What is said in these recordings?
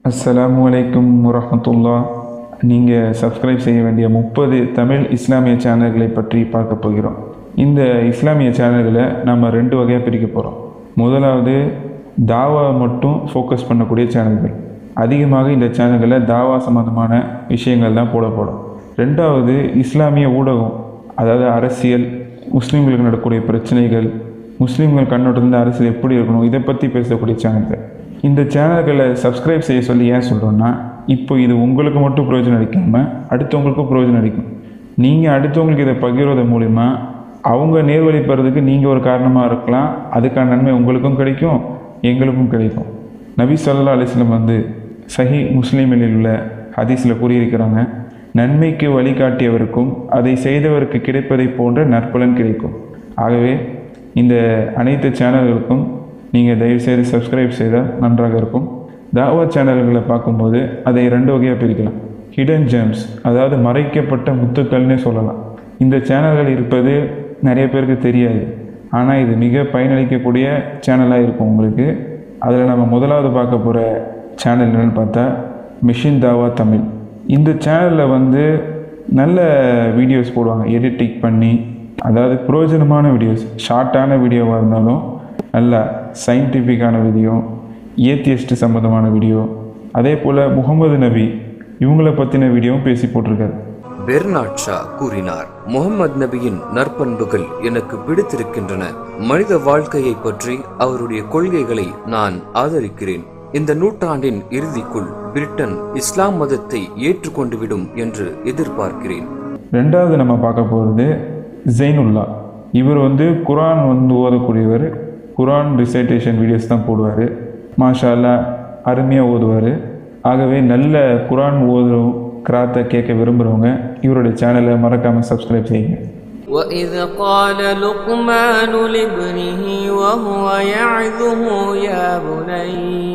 அஸ்ஸலாமு அலைக்கும் வரஹ்மத்துல்லா நீங்கள் சப்ஸ்கிரைப் செய்ய வேண்டிய முப்பது தமிழ் இஸ்லாமிய சேனல்களை பற்றி பார்க்க போகிறோம் இந்த இஸ்லாமிய சேனல்களை நம்ம ரெண்டு வகையாக பிரிக்க போகிறோம் முதலாவது தாவா மட்டும் ஃபோக்கஸ் பண்ணக்கூடிய சேனல்கள் அதிகமாக இந்த சேனல்களில் தாவா சம்மந்தமான விஷயங்கள் தான் போடப்படும் ரெண்டாவது இஸ்லாமிய ஊடகம் அதாவது அரசியல் முஸ்லீம்களுக்கு நடக்கக்கூடிய பிரச்சனைகள் முஸ்லீம்கள் கண்ணோட்டத்தில் அரசியல் எப்படி இருக்கணும் இதை பற்றி பேசக்கூடிய சேனல்கள் இந்த சேனல்களை சப்ஸ்கிரைப் செய்ய சொல்லி ஏன் சொல்கிறோன்னா இப்போ இது உங்களுக்கு மட்டும் பிரயோஜனம் அளிக்காமல் அடுத்தவங்களுக்கும் பிரயோஜனம் அளிக்கும் நீங்கள் அடுத்தவங்களுக்கு இதை பகிர்வதன் மூலிமா அவங்க நேர்வழி பெறதுக்கு நீங்கள் ஒரு காரணமாக இருக்கலாம் அதுக்கான நன்மை உங்களுக்கும் கிடைக்கும் எங்களுக்கும் கிடைக்கும் நபி சொல்லா அலிஸ்லம் வந்து சஹி முஸ்லீமில் உள்ள ஹதீஸில் கூறியிருக்கிறாங்க நன்மைக்கு வழிகாட்டியவருக்கும் அதை செய்தவருக்கு கிடைப்பதை போன்ற நற்பலன் கிடைக்கும் ஆகவே இந்த அனைத்து சேனல்களுக்கும் நீங்கள் தயவுசெய்து சப்ஸ்கிரைப் செய்தால் நன்றாக இருக்கும் தாவா சேனல்களை பார்க்கும்போது அதை ரெண்டு வகையாக பிரிக்கலாம் ஹிடன் ஜெம்ஸ் அதாவது மறைக்கப்பட்ட முத்துக்கள்னே சொல்லலாம் இந்த சேனல்கள் இருப்பது நிறைய பேருக்கு தெரியாது ஆனால் இது மிக பயனளிக்கக்கூடிய சேனலாக இருக்கும் உங்களுக்கு அதில் நம்ம முதலாவது பார்க்க போகிற சேனல் என்னென்னு பார்த்தா மிஷின் தாவா தமிழ் இந்த சேனலில் வந்து நல்ல வீடியோஸ் போடுவாங்க எடிட்டிங் பண்ணி அதாவது பிரயோஜனமான வீடியோஸ் ஷார்ட்டான வீடியோவாக இருந்தாலும் நல்ல சயின்டிஃபிக்கான வீடியோ ஏத்தியஸ்ட் சம்மந்தமான வீடியோ அதே போல் முகமது நபி இவங்கள பற்றின வீடியோவும் பேசி போட்டிருக்காரு பெர்னாட் ஷா கூறினார் முகமது நபியின் நற்பண்புகள் எனக்கு பிடித்திருக்கின்றன மனித வாழ்க்கையை பற்றி அவருடைய கொள்கைகளை நான் ஆதரிக்கிறேன் இந்த நூற்றாண்டின் இறுதிக்குள் பிரிட்டன் இஸ்லாம் மதத்தை ஏற்றுக்கொண்டு விடும் என்று எதிர்பார்க்கிறேன் ரெண்டாவது நம்ம பார்க்க போகிறது ஜெயினுல்லா இவர் வந்து குரான் வந்து ஓதக்கூடியவர் குரான் ரிசைட்டேஷன் வீடியோஸ் தான் போடுவார் மாஷா அல்லா அருமையாக ஓதுவார் ஆகவே நல்ல குரான் ஓதும் கிராத்தை கேட்க விரும்புகிறவங்க இவருடைய சேனலை மறக்காமல் சப்ஸ்கிரைப் செய்யுங்க وإذ قال لقمان لابنه وهو يعظه يا بني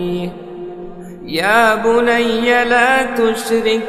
يا بني لا تشرك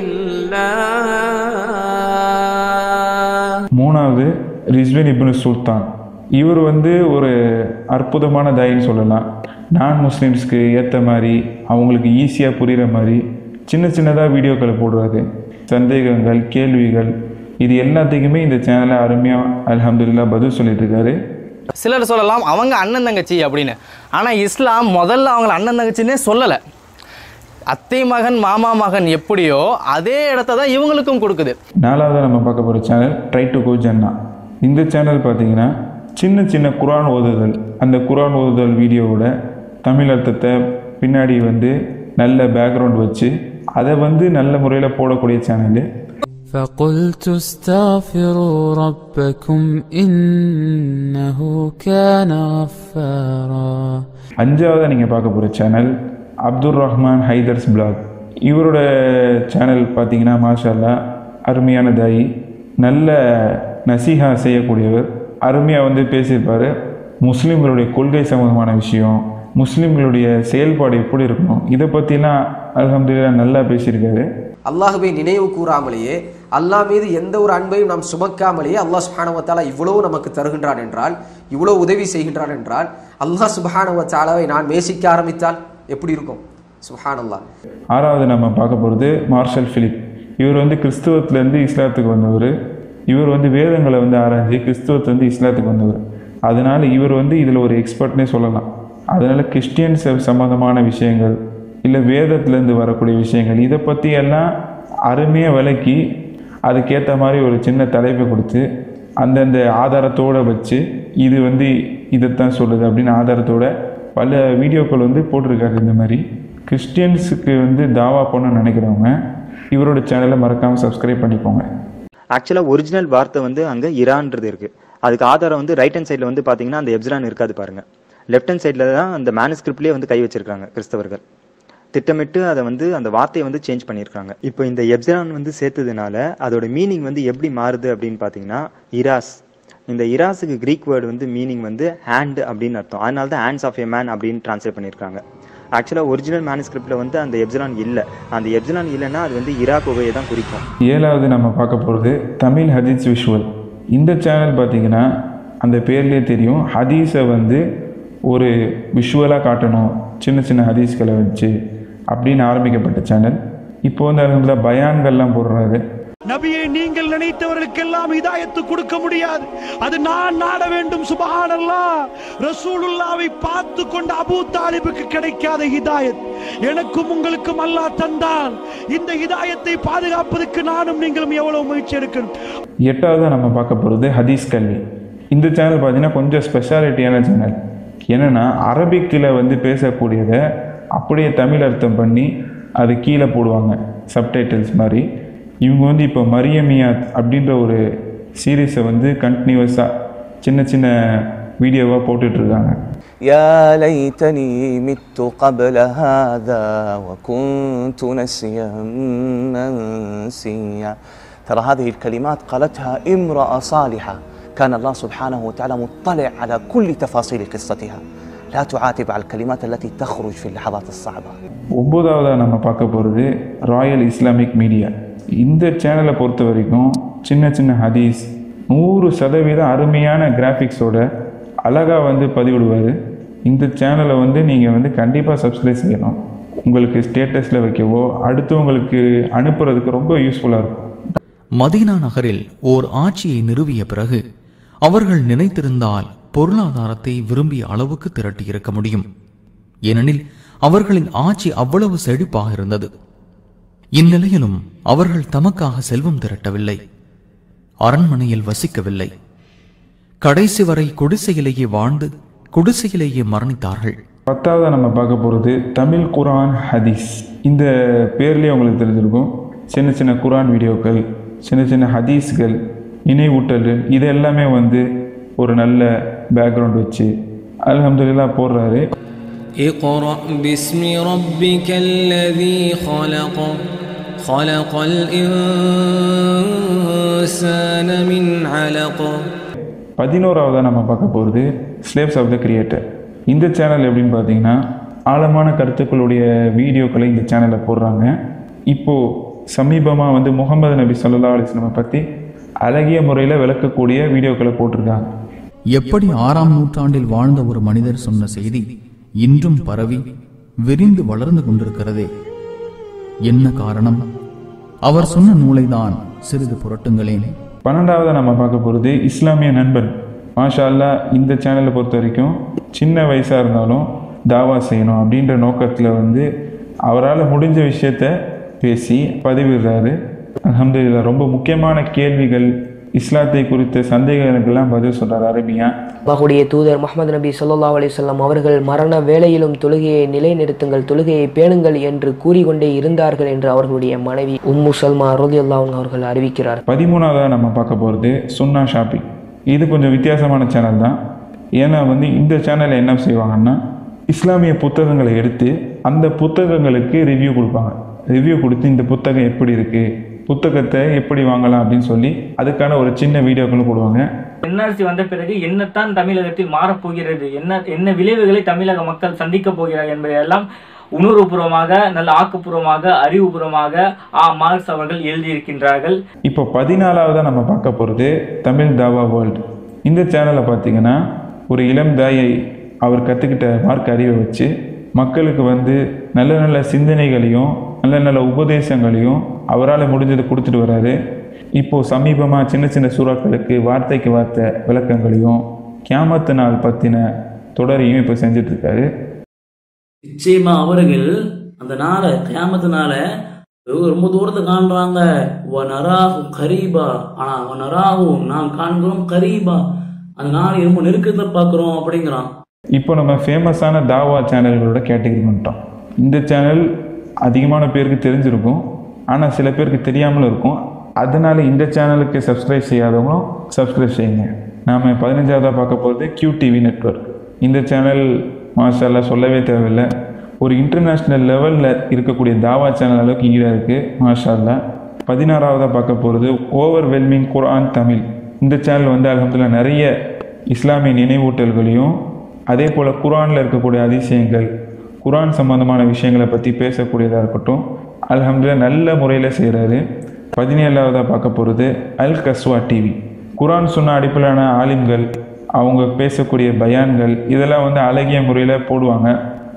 بالله மூணாவது ரிஸ்வின் இப்னு சுல்தான் இவர் வந்து ஒரு அற்புதமான தாயின்னு சொல்லலாம் நான் முஸ்லீம்ஸ்க்கு ஏற்ற மாதிரி அவங்களுக்கு ஈஸியாக புரிகிற மாதிரி சின்ன சின்னதாக வீடியோக்களை போடுவார் சந்தேகங்கள் கேள்விகள் இது எல்லாத்துக்குமே இந்த சேனலை அருமையாக அல்ஹம்துலில்லாஹ் பதில் சொல்லிட்டு இருக்காரு சிலர் சொல்லலாம் அவங்க அண்ணன் தங்கச்சி அப்படின்னு ஆனால் இஸ்லாம் முதல்ல அவங்கள அண்ணன் தங்கச்சின்னே சொல்லலை அத்தை மகன் மாமா மகன் எப்படியோ அதே இடத்த தான் இவங்களுக்கும் கொடுக்குது நாலாவது நம்ம பார்க்க போகிற சேனல் ட்ரை டு கோ ஜன்னா இந்த சேனல் பார்த்தீங்கன்னா சின்ன சின்ன குரான் ஓதுதல் அந்த குரான் ஓதுதல் வீடியோவோட தமிழ் அர்த்தத்தை பின்னாடி வந்து நல்ல பேக்ரவுண்ட் வச்சு அதை வந்து நல்ல முறையில் போடக்கூடிய சேனலு فقلت استغفروا ربكم إنه كان غفارا அஞ்சாவதாக நீங்கள் பார்க்க போகிற சேனல் அப்துல் ரஹ்மான் ஹைதர்ஸ் பிளாக் இவரோட சேனல் பார்த்தீங்கன்னா மாஷா அல்லாஹ் அருமையான தாயி நல்ல நசீஹா செய்யக்கூடியவர் அருமையாக வந்து பேசியிருப்பார் முஸ்லீம்களுடைய கொள்கை சம்மந்தமான விஷயம் முஸ்லீம்களுடைய செயல்பாடு எப்படி இருக்கணும் இதை பற்றிலாம் அல்ஹம்துலில்லாஹ் நல்லா பேசியிருக்காரு அல்லாஹுவை நினைவு கூறாமலேயே அல்லாஹ் மீது எந்த ஒரு அன்பையும் நாம் சுமக்காமலேயே அல்லாஹ் சுபானவத்தாலா இவ்வளவு நமக்கு தருகின்றான் என்றால் இவ்வளவு உதவி செய்கின்றான் என்றால் அல்லாஹ் சுபானவத்தாலாவை நான் நேசிக்க ஆரம்பித்தால் எப்படி இருக்கும் சுஹான் அல்லாஹ் ஆறாவது நம்ம பார்க்க போகிறது மார்ஷல் ஃபிலிப் இவர் வந்து கிறிஸ்துவத்துலேருந்து இஸ்லாத்துக்கு வந்தவர் இவர் வந்து வேதங்களை வந்து ஆராய்ஞ்சு கிறிஸ்துவத்துலேருந்து இஸ்லாத்துக்கு வந்தவர் அதனால் இவர் வந்து இதில் ஒரு எக்ஸ்பர்ட்னே சொல்லலாம் அதனால் கிறிஸ்டியன்ஸ் சம்மந்தமான விஷயங்கள் இல்லை வேதத்துலேருந்து வரக்கூடிய விஷயங்கள் இதை பற்றி எல்லாம் அருமையாக விளக்கி அதுக்கேற்ற மாதிரி ஒரு சின்ன தலைப்பை கொடுத்து அந்தந்த ஆதாரத்தோடு வச்சு இது வந்து இதைத்தான் சொல்லுது அப்படின்னு ஆதாரத்தோட பல வீடியோக்கள் வந்து போட்டிருக்காரு இந்த மாதிரி கிறிஸ்டியன்ஸுக்கு வந்து தாவா பண்ண நினைக்கிறவங்க இவரோட சேனலை மறக்காமல் சப்ஸ்கிரைப் பண்ணிக்கோங்க ஆக்சுவலாக ஒரிஜினல் வார்த்தை வந்து அங்கே இரான்றது இருக்கு அதுக்கு ஆதாரம் வந்து ரைட் ஹேண்ட் சைடில் வந்து பார்த்தீங்கன்னா அந்த எப்சிரான் இருக்காது பாருங்க லெஃப்ட் ஹேண்ட் சைடில் தான் அந்த மேனுஸ்கிரிப்ட்லேயே வந்து கை வச்சிருக்காங்க கிறிஸ்தவர்கள் திட்டமிட்டு அதை வந்து அந்த வார்த்தையை வந்து சேஞ்ச் பண்ணியிருக்காங்க இப்போ இந்த எப்சிரான் வந்து சேர்த்ததுனால அதோட மீனிங் வந்து எப்படி மாறுது அப்படின்னு பார்த்தீங்கன்னா இராஸ் இந்த இராஸுக்கு கிரீக் வேர்டு வந்து மீனிங் வந்து ஹேண்ட் அப்படின்னு அர்த்தம் அதனால தான் ஹேண்ட்ஸ் ஆஃப் எ மேன் அப்படின்னு ட்ரான்ஸ்லேட் பண்ணியிருக்காங்க ஆக்சுவலாக ஒரிஜினல் மேனுஸ்கிரிப்டில் வந்து அந்த எப்சிலான் இல்லை அந்த எப்சிலான் இல்லைன்னா அது வந்து இரா குகையை தான் குறிக்கும் ஏழாவது நம்ம பார்க்க போகிறது தமிழ் ஹதீஸ் விஷுவல் இந்த சேனல் பார்த்தீங்கன்னா அந்த பேர்லேயே தெரியும் ஹதீஸை வந்து ஒரு விஷுவலாக காட்டணும் சின்ன சின்ன ஹதீஸ்களை வச்சு அப்படின்னு ஆரம்பிக்கப்பட்ட சேனல் இப்போ வந்து அதில் பயான்கள்லாம் போடுறாரு நபியை நீங்கள் நினைத்தவர்களுக்கெல்லாம் ஹிதாயத்து கொடுக்க முடியாது அது நான் நாட வேண்டும் சுபஹானல்லா ரசூலுல்லாவை பார்த்து கொண்ட அபூ தாலிபுக்கு கிடைக்காத ஹிதாயத் எனக்கும் உங்களுக்கும் அல்லாஹ் தந்தால் இந்த ஹிதாயத்தை பாதுகாப்பதற்கு நானும் நீங்களும் எவ்வளவு முயற்சி எடுக்கணும் எட்டாவதாக நம்ம பார்க்க போகிறது ஹதீஸ் கல்வி இந்த சேனல் பார்த்தீங்கன்னா கொஞ்சம் ஸ்பெஷாலிட்டியான சேனல் என்னென்னா அரபிக்கில் வந்து பேசக்கூடியதை அப்படியே தமிழ் அர்த்தம் பண்ணி அது கீழே போடுவாங்க சப்டைட்டில்ஸ் மாதிரி இவங்க வந்து இப்போ மரியமியாத் அப்படின்ற ஒரு சீரீஸை வந்து கண்டினியூஸாக சின்ன சின்ன வீடியோவாக போட்டுட்ருக்காங்க يا ليتني مت قبل هذا وكنت نسيا منسيا ترى هذه الكلمات قالتها امرأة صالحة كان الله سبحانه وتعالى مطلع على كل تفاصيل قصتها لا تعاتب على الكلمات التي تخرج في اللحظات الصعبة ஒன்பதாவதாக நம்ம பார்க்க போகிறது ராயல் இஸ்லாமிக் மீடியா இந்த சேனலை பொறுத்த வரைக்கும் சின்ன சின்ன ஹதீஸ் நூறு சதவீதம் அருமையான கிராஃபிக்ஸோட அழகாக வந்து பதிவிடுவார் இந்த சேனலை வந்து நீங்கள் வந்து கண்டிப்பாக சப்ஸ்கிரைப் செய்யணும் உங்களுக்கு ஸ்டேட்டஸில் வைக்கவோ அடுத்தவங்களுக்கு அனுப்புறதுக்கு ரொம்ப யூஸ்ஃபுல்லாக இருக்கும் மதீனா நகரில் ஓர் ஆட்சியை நிறுவிய பிறகு அவர்கள் நினைத்திருந்தால் பொருளாதாரத்தை விரும்பிய அளவுக்கு திரட்டியிருக்க முடியும் ஏனெனில் அவர்களின் ஆட்சி அவ்வளவு செழிப்பாக இருந்தது இந்நிலையிலும் அவர்கள் தமக்காக செல்வம் திரட்டவில்லை அரண்மனையில் வசிக்கவில்லை கடைசி வரை குடிசையிலேயே வாழ்ந்து குடிசையிலேயே மரணித்தார்கள் பத்தாவது நம்ம பார்க்க போகிறது தமிழ் குரான் ஹதீஸ் இந்த பேர்லேயே உங்களுக்கு தெரிஞ்சிருக்கும் சின்ன சின்ன குரான் வீடியோக்கள் சின்ன சின்ன ஹதீஸ்கள் நினைவூட்டல்கள் இது எல்லாமே வந்து ஒரு நல்ல பேக்ரவுண்ட் வச்சு அல்ஹம்துலில்லாஹ் போடுறாரு اقرأ باسم ربك الذي خلق خلق الإنسان من علق பதினோராவதாக நம்ம பார்க்க போகிறது ஸ்லேவ்ஸ் ஆஃப் த கிரியேட்டர் இந்த சேனல் எப்படின்னு பார்த்தீங்கன்னா ஆழமான கருத்துக்களுடைய வீடியோக்களை இந்த சேனலில் போடுறாங்க இப்போது சமீபமாக வந்து முகமது நபி சல்லா அலிஸ்லமை பற்றி அழகிய முறையில் விளக்கக்கூடிய வீடியோக்களை போட்டிருக்காங்க எப்படி ஆறாம் நூற்றாண்டில் வாழ்ந்த ஒரு மனிதர் சொன்ன செய்தி இன்றும் பரவி விரிந்து வளர்ந்து கொண்டிருக்கிறதே என்ன காரணம் அவர் சொன்ன நூலைதான் சிறிது புரட்டுங்களேன் பன்னெண்டாவதாக நம்ம பார்க்க போகிறது இஸ்லாமிய நண்பன் மாஷா அல்லாஹ் இந்த சேனலை பொறுத்த வரைக்கும் சின்ன வயசாக இருந்தாலும் தாவா செய்யணும் அப்படின்ற நோக்கத்தில் வந்து அவரால் முடிஞ்ச விஷயத்த பேசி பதிவிடுறாரு அல்ஹம்துலில்லாஹ் ரொம்ப முக்கியமான கேள்விகள் இஸ்லாத்தை குறித்த சந்தேகங்களுக்கெல்லாம் பதில் சொல்கிறார் அரபியா அல்லாஹுடைய தூதர் முகமது நபி ஸல்லல்லாஹு அலைஹி வஸல்லம் அவர்கள் மரண வேளையிலும் தொழுகையை நிலைநிறுத்துங்கள் தொழுகையை பேணுங்கள் என்று கூறிக்கொண்டே இருந்தார்கள் என்று அவர்களுடைய மனைவி உம்மு சல்மா ரலியல்லாஹு அன்ஹா அவர்கள் அறிவிக்கிறார் பதிமூணாவதாக நம்ம பார்க்க போகிறது சுன்னா ஷாப்பிங் இது கொஞ்சம் வித்தியாசமான சேனல் தான் ஏன்னா வந்து இந்த சேனலில் என்ன செய்வாங்கன்னா இஸ்லாமிய புத்தகங்களை எடுத்து அந்த புத்தகங்களுக்கு ரிவ்யூ கொடுப்பாங்க ரிவ்யூ கொடுத்து இந்த புத்தகம் எப்படி இருக்குது புத்தகத்தை எப்படி வாங்கலாம் அப்படின்னு சொல்லி அதுக்கான ஒரு சின்ன வீடியோக்களும் போடுவாங்க என்ஆர்சி வந்த பிறகு என்னத்தான் தமிழகத்தில் மாறப்போகிறது என்ன என்ன விளைவுகளை தமிழக மக்கள் சந்திக்கப் போகிறார் என்பதையெல்லாம் உணர்வுபூர்வமாக நல்ல ஆக்கப்பூர்வமாக அறிவுபூர்வமாக ஆ மார்க்ஸ் அவர்கள் எழுதியிருக்கின்றார்கள் இப்போ பதினாலாவதாக நம்ம பார்க்க போகிறது தமிழ் தாவா வேர்ல்டு இந்த சேனலை பார்த்தீங்கன்னா ஒரு இளம் தாயை அவர் கற்றுக்கிட்ட மார்க் அறிவை வச்சு மக்களுக்கு வந்து நல்ல நல்ல சிந்தனைகளையும் நல்ல நல்ல உபதேசங்களையும் அவரால் முடிஞ்சதை கொடுத்துட்டு வராரு இப்போது சமீபமாக சின்ன சின்ன சூறாக்களுக்கு வார்த்தைக்கு வார்த்தை விளக்கங்களையும் கியாமத்து நாள் பற்றின தொடரையும் இப்போ செஞ்சிட்ருக்காரு நிச்சயமா அவர்கள் அந்த நாளை கியாமத்து நாளை ரொம்ப தூரத்தை காண்றாங்க வ நராஹு கரீபா ஆனா வ நராஹு நாம் காண்கிறோம் கரீபா அந்த நாளை ரொம்ப நெருக்கத்தை பார்க்கிறோம் அப்படிங்கிறான் இப்போ நம்ம ஃபேமஸான தாவா சேனல்களோட கேட்டகரி வந்துட்டோம் இந்த சேனல் அதிகமான பேருக்கு தெரிஞ்சிருக்கும் ஆனால் சில பேருக்கு தெரியாமலும் இருக்கும் அதனால இந்த சேனலுக்கு சப்ஸ்கிரைப் செய்யாதவங்களும் சப்ஸ்கிரைப் செய்யுங்க நாம் பதினஞ்சாவதாக பார்க்க போகிறது கியூ டிவி நெட்வொர்க் இந்த சேனல் மாஷால்லா சொல்லவே தேவையில்லை ஒரு இன்டர்நேஷ்னல் லெவலில் இருக்கக்கூடிய தாவா சேனல் அளவுக்கு ஈடாக இருக்குது மாஷால்லா பதினாறாவதாக பார்க்க போகிறது ஓவர்வெல்மிங் குர்ஆன் தமிழ் இந்த சேனல் வந்து அலமதுல்லா நிறைய இஸ்லாமிய நினைவூட்டல்களையும் அதே போல் குரானில் இருக்கக்கூடிய அதிசயங்கள் குரான் சம்பந்தமான விஷயங்களை பற்றி பேசக்கூடியதாக இருக்கட்டும் அல்ஹம்துலில்லாஹ் நல்ல முறையில் செய்கிறாரு பதினேழாவதாக பார்க்க போகிறது அல் கஸ்வா டிவி குரான் சொன்ன அடிப்படையிலான ஆலிம்கள் அவங்க பேசக்கூடிய பயான்கள் இதெல்லாம் வந்து அழகிய முறையில் போடுவாங்க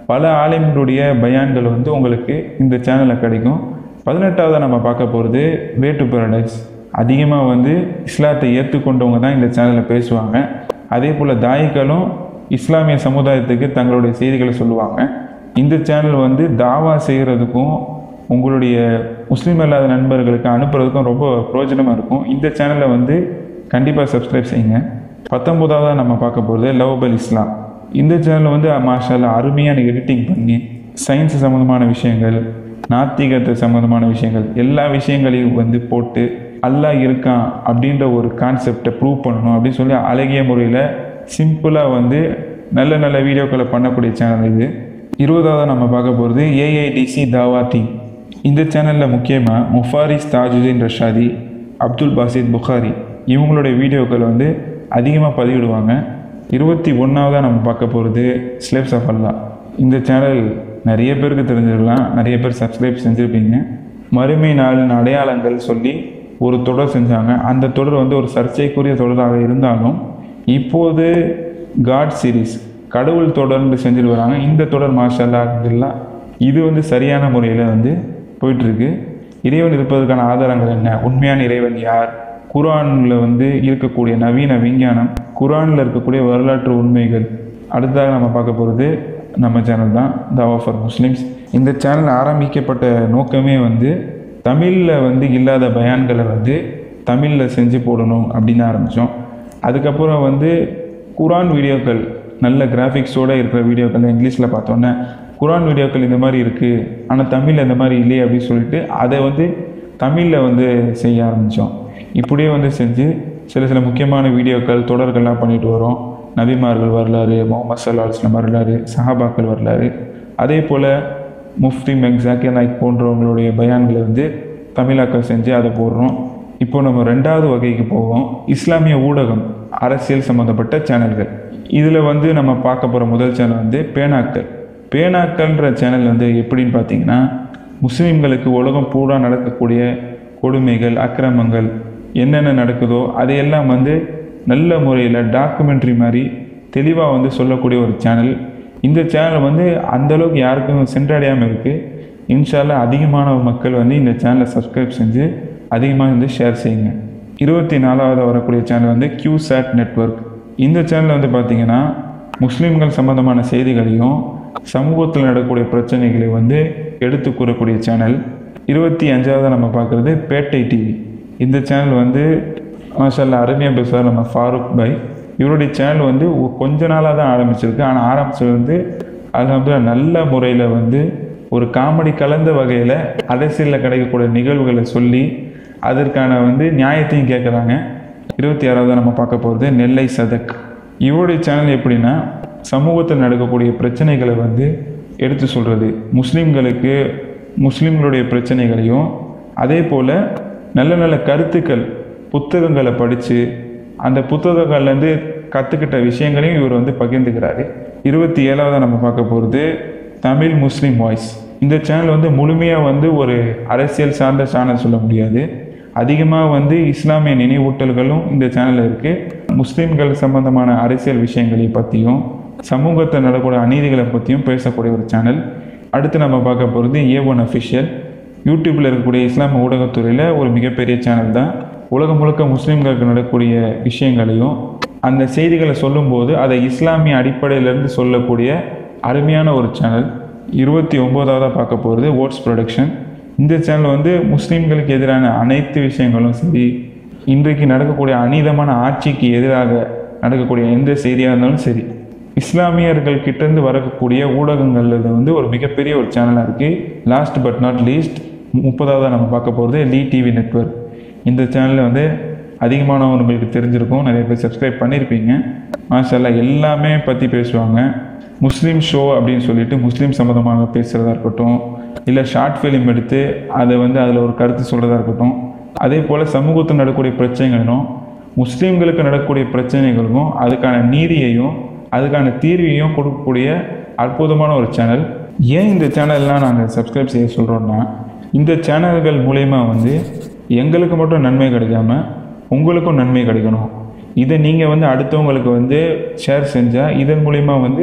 பல ஆலிம்களுடைய பயான்கள் வந்து உங்களுக்கு இந்த சேனலில் கிடைக்கும் பதினெட்டாவது நம்ம பார்க்க போகிறது வே டு paradise அதிகமாக வந்து இஸ்லாத்தை ஏற்றுக்கொண்டவங்க தான் இந்த சேனலில் பேசுவாங்க அதே போல் தாயிகளும் இஸ்லாமிய சமுதாயத்துக்கு தங்களுடைய செய்திகளை சொல்லுவாங்க இந்த சேனல் வந்து தாவா செய்கிறதுக்கும் உங்களுடைய முஸ்லீம் அல்லாத நண்பர்களுக்கு அனுப்புறதுக்கும் ரொம்ப பிரயோஜனமாக இருக்கும் இந்த சேனலை வந்து கண்டிப்பாக சப்ஸ்கிரைப் செய்யுங்க பத்தொம்போதாவது நம்ம பார்க்க போகிறது லவபல் இஸ்லாம் இந்த சேனலில் வந்து மாஷால அருமையான எடிட்டிங் பண்ணி சயின்ஸ் சம்மந்தமான விஷயங்கள் நாத்திகத்தை சம்மந்தமான விஷயங்கள் எல்லா விஷயங்களையும் வந்து போட்டு அல்லாஹ் இருக்கான் அப்படின்ற ஒரு கான்செப்டை ப்ரூவ் பண்ணணும் அப்படின்னு சொல்லி அழகிய முறையில் சிம்பிளாக வந்து நல்ல நல்ல வீடியோக்களை பண்ணக்கூடிய சேனல் இது இருபதாவது நம்ம பார்க்க போகிறது ஏஐடிசி தாவா டீம் இந்த சேனலில் முக்கியமாக முஃபாரிஸ் தாஜுதீன் ரஷாதி அப்துல் பாசித் புகாரி இவங்களுடைய வீடியோக்கள் வந்து அதிகமாக பதிவிடுவாங்க இருபத்தி ஒன்றாவதாக நம்ம பார்க்க போகிறது ஸ்லேப்ஸ் ஆஃப் அல்லா இந்த சேனல் நிறைய பேருக்கு தெரிஞ்சிருக்கலாம் நிறைய பேர் சப்ஸ்கிரைப் செஞ்சுருப்பீங்க மறுமை நாளின் அடையாளங்கள் சொல்லி ஒரு தொடர் செஞ்சாங்க அந்த தொடர் வந்து ஒரு சர்ச்சைக்குரிய தொடராக இருந்தாலும் இப்போது காட் சீரிஸ் கடவுள் தொடர்ந்து செஞ்சுட்டு வராங்க இந்த தொடர் மாஷல்லா அல்ஹம்துலில்லாஹ் இது வந்து சரியான முறையில் வந்து போயிட்டுருக்கு இறைவன் இருப்பதற்கான ஆதாரங்கள் என்ன உண்மையான இறைவன் யார் குரானில் வந்து இருக்கக்கூடிய நவீன விஞ்ஞானம் குரானில் இருக்கக்கூடிய வரலாற்று உண்மைகள் அடுத்ததாக நம்ம பார்க்க போகிறது நம்ம சேனல் தான் தாவா ஃபார் முஸ்லிம்ஸ் இந்த சேனல் ஆரம்பிக்கப்பட்ட நோக்கமே வந்து தமிழில் வந்து இல்லாத பயான்களை வந்து தமிழில் செஞ்சு போடணும் அப்படின்னு ஆரம்பித்தோம் அதுக்கப்புறம் வந்து குரான் வீடியோக்கள் நல்ல கிராஃபிக்ஸோடு இருக்கிற வீடியோக்கள் இங்கிலீஷில் பார்த்தோன்னே குரான் வீடியோக்கள் இந்த மாதிரி இருக்குது ஆனால் தமிழில் இந்த மாதிரி இல்லையே அப்படின்னு சொல்லிட்டு அதை வந்து தமிழில் வந்து செய்ய ஆரம்பித்தோம் இப்படியே வந்து செஞ்சு சில சில முக்கியமான வீடியோக்கள் தொடர்கள்லாம் பண்ணிட்டு வரோம் நபிமார்கள் வரலாறு முகமது சல்லா அலுவலம் வரலாறு சஹாபாக்கள் வரலாறு அதே போல் முஃப்தி மெக் ஜாக்கிர் நாய்க் போன்றவங்களுடைய பயான்களை வந்து தமிழாக்கம் செஞ்சு அதை போடுறோம் இப்போ நம்ம ரெண்டாவது வகைக்கு போவோம் இஸ்லாமிய ஊடகம் அரசியல் சம்மந்தப்பட்ட சேனல்கள் இதில் வந்து நம்ம பார்க்க போகிற முதல் சேனல் வந்து பேனாக்கள் பேனாக்கள்ன்ற சேனல் வந்து எப்படின்னு பார்த்தீங்கன்னா முஸ்லீம்களுக்கு உலகம் பூரா நடக்கக்கூடிய கொடுமைகள் அக்கிரமங்கள் என்னென்ன நடக்குதோ அதையெல்லாம் வந்து நல்ல முறையில் டாக்குமெண்ட்ரி மாதிரி தெளிவாக வந்து சொல்லக்கூடிய ஒரு சேனல் இந்த சேனல் வந்து அந்தளவுக்கு யாருக்கும் சென்றடையாமல் இருக்குது இன்ஷால்லா அதிகமான மக்கள் வந்து இந்த சேனலை சப்ஸ்கிரைப் செஞ்சு அதிகமாக வந்து ஷேர் செய்யுங்க இருபத்தி நாலாவது வரக்கூடிய சேனல் வந்து கியூ சேட் நெட்ஒர்க் இந்த சேனல் வந்து பார்த்திங்கன்னா முஸ்லீம்கள் சம்பந்தமான செய்திகளையும் சமூகத்தில் நடக்கக்கூடிய பிரச்சனைகளை வந்து எடுத்து கூறக்கூடிய சேனல் இருபத்தி அஞ்சாவது நம்ம பார்க்குறது பேட்டை டிவி இந்த சேனல் வந்து மாஷல்லா அருமையாக பேசுவார் நம்ம ஃபாரூக் பாய் இவருடைய சேனல் வந்து ஒ- கொஞ்ச நாளாக தான் ஆரம்பிச்சிருக்கு ஆனால் ஆரம்பிச்சது வந்து அல்ஹம்துலில்லாஹ் நல்ல முறையில் வந்து ஒரு காமெடி கலந்த வகையில் அரசியலில் கிடைக்கக்கூடிய நிகழ்வுகளை சொல்லி அதற்கான வந்து நியாயத்தையும் கேட்குறாங்க இருபத்தி ஆறாவது நம்ம பார்க்க போகிறது நெல்லை சதக் இவருடைய சேனல் எப்படின்னா சமூகத்தில் நடக்கக்கூடிய பிரச்சனைகளை வந்து எடுத்து சொல்கிறது முஸ்லீம்களுக்கு முஸ்லீம்களுடைய பிரச்சனைகளையும் அதே போல் நல்ல நல்ல கருத்துக்கள் புத்தகங்களை படித்து அந்த புத்தகங்கள்லேருந்து கற்றுக்கிட்ட விஷயங்களையும் இவர் வந்து பகிர்ந்துக்கிறாரு இருபத்தி ஏழாவது நம்ம பார்க்க போகிறது தமிழ் முஸ்லீம் வாய்ஸ் இந்த சேனல் வந்து முழுமையாக வந்து ஒரு அரசியல் சார்ந்த சேனல் சொல்ல முடியாது அதிகமாக வந்து இஸ்லாமிய நினைவூட்டல்களும் இந்த சேனலில் இருக்குது முஸ்லீம்கள் சம்பந்தமான அரசியல் விஷயங்களை பற்றியும் சமூகத்தில் நடக்கக்கூடிய அநீதிகளை பற்றியும் பேசக்கூடிய ஒரு சேனல் அடுத்து நம்ம பார்க்க போகிறது ஏ ஒன் அஃபிஷியல் யூடியூப்பில் இருக்கக்கூடிய இஸ்லாமிய ஊடகத்துறையில் ஒரு மிகப்பெரிய சேனல் தான் உலகம் முழுக்க முஸ்லீம்களுக்கு நடக்கக்கூடிய விஷயங்களையும் அந்த செய்திகளை சொல்லும்போது அதை இஸ்லாமிய அடிப்படையிலிருந்து சொல்லக்கூடிய அருமையான ஒரு சேனல் இருபத்தி ஒம்போதாவதாக பார்க்க போகிறது ஓட்ஸ் ப்ரொடக்ஷன் இந்த சேனல் வந்து முஸ்லீம்களுக்கு எதிரான அனைத்து விஷயங்களும் சரி இன்றைக்கு நடக்கக்கூடிய அநீதமான ஆட்சிக்கு எதிராக நடக்கக்கூடிய எந்த செய்தியாக இருந்தாலும் சரி இஸ்லாமியர்கள் கிட்டேருந்து வரக்கூடிய ஊடகங்கள் இது வந்து ஒரு மிகப்பெரிய ஒரு சேனலாக இருக்குது லாஸ்ட் பட் நாட் லீஸ்ட் முப்பதாவது நம்ம பார்க்க போகிறது லீ டிவி நெட்வொர்க் இந்த சேனலில் வந்து அதிகமானவங்களுக்கு தெரிஞ்சிருக்கும் நிறைய பேர் சப்ஸ்கிரைப் பண்ணியிருப்பீங்க மாஷால்லா எல்லாமே பற்றி பேசுவாங்க முஸ்லீம் ஷோ அப்படின்னு சொல்லிட்டு முஸ்லீம் சம்மந்தமாக பேசுகிறதா இருக்கட்டும் இல்லை ஷார்ட் ஃபிலிம் எடுத்து அதை வந்து அதில் ஒரு கருத்து சொல்கிறதா இருக்கட்டும் அதே போல் சமூகத்தில் நடக்கக்கூடிய பிரச்சனைகளும் முஸ்லீம்களுக்கு நடக்கக்கூடிய பிரச்சனைகளுக்கும் அதுக்கான நீதியையும் அதுக்கான தீர்வையும் கொடுக்கக்கூடிய அற்புதமான ஒரு சேனல் ஏன் இந்த சேனல்லாம் நாங்கள் சப்ஸ்கிரைப் செய்ய சொல்கிறோன்னா இந்த சேனல்கள் மூலயமா வந்து எங்களுக்கு மட்டும் நன்மை கிடைக்காம உங்களுக்கும் நன்மை கிடைக்கணும் இதை நீங்கள் வந்து அடுத்தவங்களுக்கு வந்து ஷேர் செஞ்சால் இதன் மூலிமா வந்து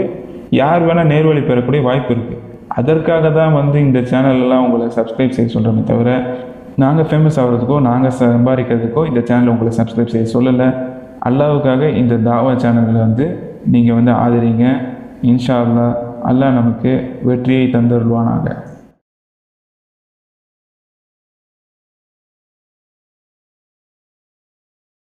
யார் வேணால் நேர்வழி பெறக்கூடிய வாய்ப்பு இருக்குது அதற்காக தான் வந்து இந்த சேனலெல்லாம் உங்களை சப்ஸ்கிரைப் செய்ய சொல்கிறோமே தவிர நாங்கள் ஃபேமஸ் ஆகிறதுக்கோ நாங்கள் சம்பாதிக்கிறதுக்கோ இந்த சேனலை உங்களை சப்ஸ்கிரைப் செய்ய சொல்லலை அல்லாவுக்காக இந்த தாவா சேனலில் வந்து நீங்கள் வந்து ஆதரிங்க இன்ஷா அல்லாஹ் அல்லாஹ் நமக்கு வெற்றியை தந்தருள்வானாக